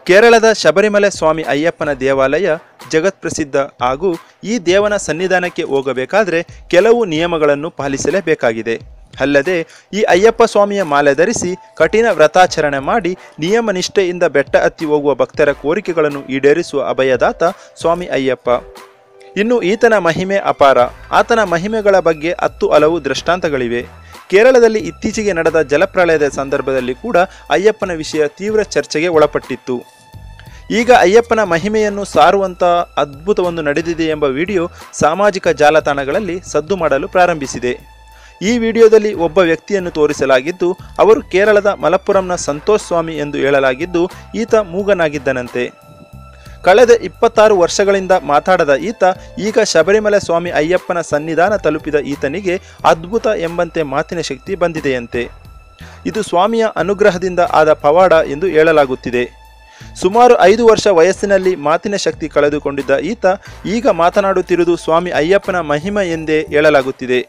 ಕೇರಳದ ಶಬರಿಮಲೆ ಸ್ವಾಮಿ ಅಯ್ಯಪ್ಪನ ದೇವಾಲಯ ಜಗತ್ಪ್ರಸಿದ್ಧ ಹಾಗೂ ಈ ದೇವನ ಸನ್ನಿಧಾನಕ್ಕೆ ಹೋಗಬೇಕಾದ್ರೆ ಕೆಲವು ನಿಯಮಗಳನ್ನು ಪಾಲಿಸಲೇಬೇಕಾಗಿದೆ ಅಲ್ಲದೆ ಈ ಅಯ್ಯಪ್ಪ ಸ್ವಾಮಿಯ ಮಾಲೆ ಧರಿಸಿ ಕಠಿಣ ವ್ರತಾಚರಣೆ ಮಾಡಿ ನಿಯಮ ನಿಷ್ಠೆಯಿಂದ ಬೆಟ್ಟ ಹತ್ತಿ ಹೋಗುವ ಭಕ್ತರ ಕೋರಿಕೆಗಳನ್ನು ಈಡೇರಿಸುವ ಅಭಯದಾತ ಸ್ವಾಮಿ ಅಯ್ಯಪ್ಪ ಇನ್ನು ಈತನ ಮಹಿಮೆ ಅಪಾರ ಆತನ ಮಹಿಮೆಗಳ ಬಗ್ಗೆ ಹತ್ತು ಹಲವು ದೃಷ್ಟಾಂತಗಳಿವೆ ಕೇರಳದಲ್ಲಿ ಇತ್ತೀಚೆಗೆ ನಡೆದ ಜಲಪ್ರಳಯದ ಸಂದರ್ಭದಲ್ಲಿ ಕೂಡ ಅಯ್ಯಪ್ಪನ ವಿಷಯ ತೀವ್ರ ಚರ್ಚೆಗೆ ಒಳಪಟ್ಟಿತ್ತು ಈಗ ಅಯ್ಯಪ್ಪನ ಮಹಿಮೆಯನ್ನು ಸಾರುವಂಥ ಅದ್ಭುತವೊಂದು ನಡೆದಿದೆ ಎಂಬ ವಿಡಿಯೋ ಸಾಮಾಜಿಕ ಜಾಲತಾಣಗಳಲ್ಲಿ ಸದ್ದು ಮಾಡಲು ಪ್ರಾರಂಭಿಸಿದೆ ಈ ವಿಡಿಯೋದಲ್ಲಿ ಒಬ್ಬ ವ್ಯಕ್ತಿಯನ್ನು ತೋರಿಸಲಾಗಿದ್ದು ಅವರು ಕೇರಳದ ಮಲಪ್ಪುರಂನ ಸಂತೋಷ್ ಸ್ವಾಮಿ ಎಂದು ಹೇಳಲಾಗಿದ್ದು ಈತ ಮೂಗನಾಗಿದ್ದನಂತೆ ಕಳೆದ ಇಪ್ಪತ್ತಾರು ವರ್ಷಗಳಿಂದ ಮಾತಾಡದ ಈತ ಈಗ ಶಬರಿಮಲೆ ಸ್ವಾಮಿ ಅಯ್ಯಪ್ಪನ ಸನ್ನಿಧಾನ ತಲುಪಿದ ಈತನಿಗೆ ಅದ್ಭುತ ಎಂಬಂತೆ ಮಾತಿನ ಶಕ್ತಿ ಬಂದಿದೆಯಂತೆ ಇದು ಸ್ವಾಮಿಯ ಅನುಗ್ರಹದಿಂದ ಆದ ಪವಾಡ ಎಂದು ಹೇಳಲಾಗುತ್ತಿದೆ ಸುಮಾರು ಐದು ವರ್ಷ ವಯಸ್ಸಿನಲ್ಲಿ ಮಾತಿನ ಶಕ್ತಿ ಕಳೆದುಕೊಂಡಿದ್ದ ಈತ ಈಗ ಮಾತನಾಡುತ್ತಿರುವುದು ಸ್ವಾಮಿ ಅಯ್ಯಪ್ಪನ ಮಹಿಮ ಎಂದೇ ಹೇಳಲಾಗುತ್ತಿದೆ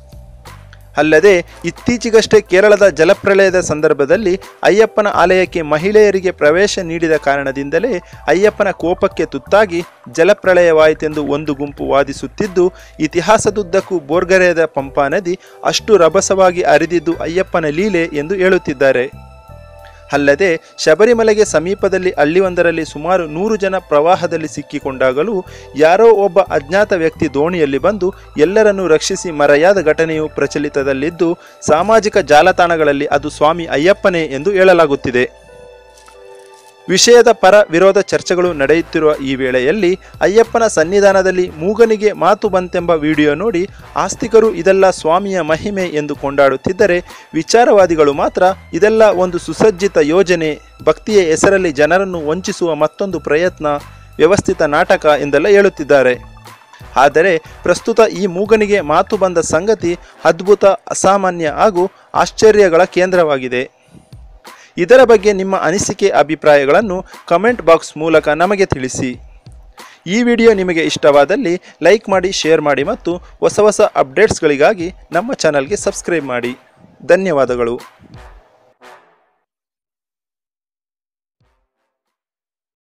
ಅಲ್ಲದೆ ಇತ್ತೀಚೆಗಷ್ಟೇ ಕೇರಳದ ಜಲಪ್ರಳಯದ ಸಂದರ್ಭದಲ್ಲಿ ಅಯ್ಯಪ್ಪನ ಆಲಯಕ್ಕೆ ಮಹಿಳೆಯರಿಗೆ ಪ್ರವೇಶ ನೀಡಿದ ಕಾರಣದಿಂದಲೇ ಅಯ್ಯಪ್ಪನ ಕೋಪಕ್ಕೆ ತುತ್ತಾಗಿ ಜಲಪ್ರಳಯವಾಯಿತೆಂದು ಒಂದು ಗುಂಪು ವಾದಿಸುತ್ತಿದ್ದು ಇತಿಹಾಸದುದ್ದಕ್ಕೂ ಬೋರ್ಗರೆಯದ ಪಂಪಾ ನದಿ ಅಷ್ಟು ರಭಸವಾಗಿ ಹರಿದಿದ್ದು ಅಯ್ಯಪ್ಪನ ಲೀಲೆ ಎಂದು ಹೇಳುತ್ತಿದ್ದಾರೆ ಅಲ್ಲದೆ ಶಬರಿಮಲೆಗೆ ಸಮೀಪದಲ್ಲಿ ಹಳ್ಳಿಯೊಂದರಲ್ಲಿ ಸುಮಾರು ನೂರು ಜನ ಪ್ರವಾಹದಲ್ಲಿ ಸಿಕ್ಕಿಕೊಂಡಾಗಲೂ ಯಾರೋ ಒಬ್ಬ ಅಜ್ಞಾತ ವ್ಯಕ್ತಿ ದೋಣಿಯಲ್ಲಿ ಬಂದು ಎಲ್ಲರನ್ನೂ ರಕ್ಷಿಸಿ ಮರೆಯಾದ ಘಟನೆಯು ಪ್ರಚಲಿತದಲ್ಲಿದ್ದು ಸಾಮಾಜಿಕ ಜಾಲತಾಣಗಳಲ್ಲಿ ಅದು ಸ್ವಾಮಿ ಅಯ್ಯಪ್ಪನೇ ಎಂದು ಹೇಳಲಾಗುತ್ತಿದೆ ವಿಷಯದ ಪರ ವಿರೋಧ ಚರ್ಚೆಗಳು ನಡೆಯುತ್ತಿರುವ ಈ ವೇಳೆಯಲ್ಲಿ ಅಯ್ಯಪ್ಪನ ಸನ್ನಿಧಾನದಲ್ಲಿ ಮೂಗನಿಗೆ ಮಾತು ಬಂತೆಂಬ ವಿಡಿಯೋ ನೋಡಿ ಆಸ್ತಿಕರು ಇದೆಲ್ಲ ಸ್ವಾಮಿಯ ಮಹಿಮೆ ಎಂದು ಕೊಂಡಾಡುತ್ತಿದ್ದರೆ ವಿಚಾರವಾದಿಗಳು ಮಾತ್ರ ಇದೆಲ್ಲ ಒಂದು ಸುಸಜ್ಜಿತ ಯೋಜನೆ ಭಕ್ತಿಯ ಹೆಸರಲ್ಲಿ ಜನರನ್ನು ವಂಚಿಸುವ ಮತ್ತೊಂದು ಪ್ರಯತ್ನ ವ್ಯವಸ್ಥಿತ ನಾಟಕ ಎಂದೆಲ್ಲ ಹೇಳುತ್ತಿದ್ದಾರೆ ಆದರೆ ಪ್ರಸ್ತುತ ಈ ಮೂಗನಿಗೆ ಮಾತು ಬಂದ ಸಂಗತಿ ಅದ್ಭುತ ಅಸಾಮಾನ್ಯ ಹಾಗೂ ಆಶ್ಚರ್ಯಗಳ ಕೇಂದ್ರವಾಗಿದೆ ಇದರ ಬಗ್ಗೆ ನಿಮ್ಮ ಅನಿಸಿಕೆ ಅಭಿಪ್ರಾಯಗಳನ್ನು ಕಮೆಂಟ್ ಬಾಕ್ಸ್ ಮೂಲಕ ನಮಗೆ ತಿಳಿಸಿ ಈ ವಿಡಿಯೋ ನಿಮಗೆ ಇಷ್ಟವಾದಲ್ಲಿ ಲೈಕ್ ಮಾಡಿ ಶೇರ್ ಮಾಡಿ ಮತ್ತು ಹೊಸ ಹೊಸ ಅಪ್ಡೇಟ್ಸ್ಗಳಿಗಾಗಿ ನಮ್ಮ ಚಾನಲ್ಗೆ ಸಬ್ಸ್ಕ್ರೈಬ್ ಮಾಡಿ ಧನ್ಯವಾದಗಳು